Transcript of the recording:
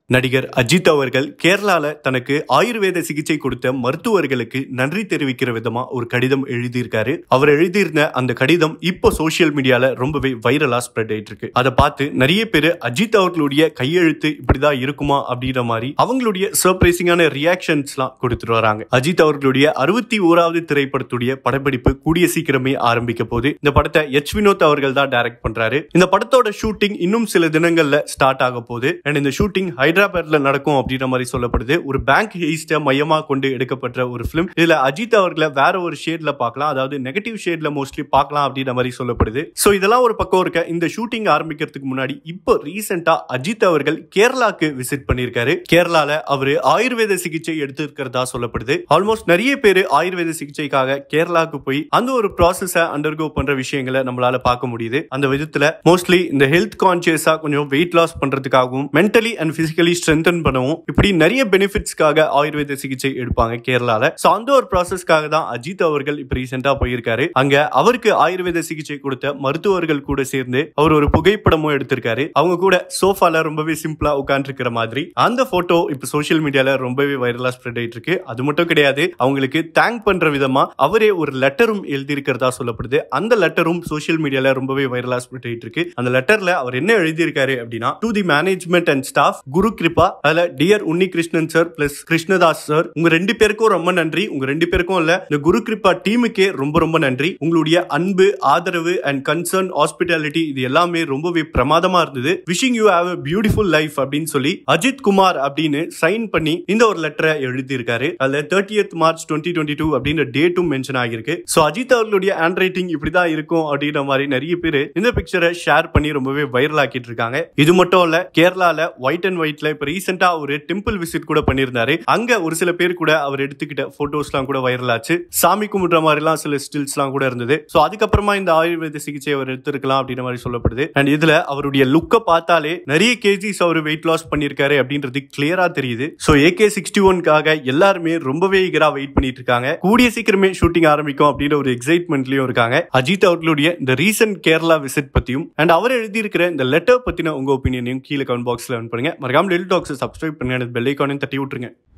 நடிகர் அஜித் அவர்கள் கேரளால தனக்கு ஆயுர்வேத சிகிச்சை கொடுத்த மருத்துவர்களுக்கு நன்றி தெரிவிக்கிற விதமா ஒரு கடிதம் எழுதியிருக்காரு அவர் எழுதியிருந்த அந்த கடிதம் இப்போ சோசியல் மீடியால ரொம்பவே வைரலா ஸ்ப்ரெட் ஆயிட்டு இருக்கு அதை பார்த்து நிறைய பேர் அஜித் அவர்களுடைய கையெழுத்து இப்படிதான் இருக்குமா அப்படின்ற மாதிரி அவங்களுடைய சர்ப்ரைசிங்கான ரியாக்ஷன்ஸ்லாம் கொடுத்துட்டு வராங்க அஜித் அவர்களுடைய அறுபத்தி ஓராவது திரைப்படத்துடைய படப்பிடிப்பு கூடிய சீக்கிரமே ஆரம்பிக்க போகுது இந்த படத்தை எச் வினோத் அவர்கள் தான் டைரக்ட் பண்றாரு இந்த படத்தோட ஷூட்டிங் இன்னும் சில தினங்கள்ல ஸ்டார்ட் ஆக போகுது அண்ட் இந்த ஷூட்டிங் ஹைதராபாத்ல நடக்கும் அப்படின்ற மாதிரி சொல்லப்படுது ஒரு பேங்க் ஹெய்ஸ்ட மையமா கொண்டு எடுக்கப்பட்ட ஒரு பிலிம் இதுல அஜித் அவர்களை வேற ஒரு ஷேட்ல பார்க்கலாம் அதாவது நெகட்டிவ் ஷேட்ல மோஸ்ட்லி பார்க்கலாம் அப்படின்ற மாதிரி சொல்லப்படுது சோ இதெல்லாம் ஒரு பக்கம் இருக்க இந்த ஷூட்டிங் ஆரம்பிக்கிறதுக்கு முன்னாடி இப்போ ரீசெண்டா அஜித் அவர்கள் கேரளாக்கு விசிட் பண்ணியிருக்காரு கேரளால அவரு ஆயுர்வேத சிகிச்சை எடுத்திருக்கிறதா சொல்லப்படுது ஆல்மோஸ்ட் நிறைய பேர் ஆயுர்வேத சிகிச்சைக்காக கேரளாக்கு போய் அந்த ஒரு ப்ராசஸ அண்டர்கோ பண்ற விஷயங்களை நம்மளால பார்க்க முடியுது அந்த விதத்துல மோஸ்ட்லி இந்த ஹெல்த் கான்சியஸா கொஞ்சம் வெயிட் லாஸ் பண்றதுக்காகவும் மென்டலி அண்ட் பிசிக்கலி ஸ்ட்ரென்தன் பண்ணவும் இப்படி நிறைய பெனிஃபிட்ஸ்க்காக ஆயுர்வேத சிகிச்சை எடுப்பாங்க கேரளால சோ அந்த ஒரு ப்ராசஸ்க்காக தான் அஜித் அவர்கள் இப்ப ரீசெண்டா போயிருக்காரு அங்க அவருக்கு ஆயுர்வேத சிகிச்சை கொடுத்த மருத்துவர்கள் கூட சேர்ந்து அவர் ஒரு புகைப்படமும் எடுத்திருக்காரு அவங்க கூட சோஃபால ரொம்பவே சிம்பிளா உட்கார்ந்து மாதிரி அந்த போட்டோ இப்ப சோசியல் மீடியால ரொம்பவே வைரலா ஸ்ப்ரெட் ஆயிட்டு இருக்கு அது மட்டும் கிடையாது அவங்களுக்கு தேங்க் பண்ற விதமா அவரே ஒரு லெட்டரும் எழுதியிருக்கிறதா சொல்லப்படுது அந்த லெட்டரும் சோசியல் மீடியால ரொம்பவே வைரலா ஸ்ப்ரெட் ஆயிட்டு இருக்கு அந்த லெட்டர்ல அவர் என்ன எழுதியிருக்காரு அப்படின்னா to the management and staff Guru Kripa அதுல dear Unni Krishnan sir plus Krishnadas sir உங்க ரெண்டு பேருக்கும் ரொம்ப நன்றி உங்க ரெண்டு பேருக்கும் இல்ல இந்த குரு கிருபா டீமுக்கே ரொம்ப ரொம்ப நன்றி உங்களுடைய அன்பு ஆதரவு அண்ட் கன்சர்ன் ஹாஸ்பிட்டாலிட்டி இது எல்லாமே ரொம்பவே பிரமாதமா இருந்தது wishing you have a beautiful life அப்படின்னு சொல்லி அஜித் குமார் அப்படின்னு சைன் பண்ணி இந்த ஒரு லெட்டரை எழுதியிருக்காரு அதுல thirtieth March twenty twenty two அப்படின்ற டேட்டும் மென்ஷன் ஆகியிருக்கு சோ அஜித் அவர்களுடைய ஹேண்ட் ரைட்டிங் இப்படிதான் இருக்கும் அப்படின்ற மாதிரி நிறைய பேர் இந்த பிக்சரை ஷேர் பண்ணி ரொம்பவே வைரல் ஆக்கிட்டு இருக்காங்க இது மட்டும் இல்ல கேரளால ஒயிட் அண்ட் ஒயிட்ல இப்ப ரீசெண்டா ஒரு டெம்பிள் விசிட் கூட பண்ணியிருந்தாரு அங்க ஒரு சில பேர் கூட அவர் எடுத்துக்கிட்ட போட்டோஸ் எல்லாம் கூட வைரல் ஆச்சு சாமி கும்பிடுற மாதிரி எல்லாம் சில ஸ்டில்ஸ் எல்லாம் கூட இருந்தது சோ அதுக்கப்புறமா இந்த ஆயுர்வேத சிகிச்சை அவர் எடுத்திருக்கலாம் அப்படின்ற மாதிரி சொல்லப்படுது அண்ட் இதுல அவருடைய லுக்கை பார்த்தாலே நிறைய கேஜிஸ் அவர் வெயிட் லாஸ் பண்ணிருக்காரு அப்படின்றது கிளியரா தெரியுது சோ ஏகே சிக்ஸ்டி ஒன்காக எல்லாருமே ரொம்பவே ஈகரா வெயிட் பண்ணிட்டு இருக்காங்க கூடிய சீக்கிரமே ஷூட்டிங் ஆரம்பிக்கும் அப்படின்ற ஒரு எக்ஸைட்மெண்ட்லயும் இருக்காங்க அஜித் அவர்களுடைய இந்த ரீசன்ட் கேரளா விசிட் பத்தியும் அண்ட் அவர் எழுதியிருக்கிற இந்த லெட்டர் பத்தின உங்க ஒப்பீனியனையும் கீழே கமெண்ட் பாக்ஸ்ல பண்ணுங்க மறக்காம டெல் டாக்ஸ் சப்ஸ்கிரைப் பண்ணுங்க பெல் ஐக்கானையும் தட்டி விட்டுருங்க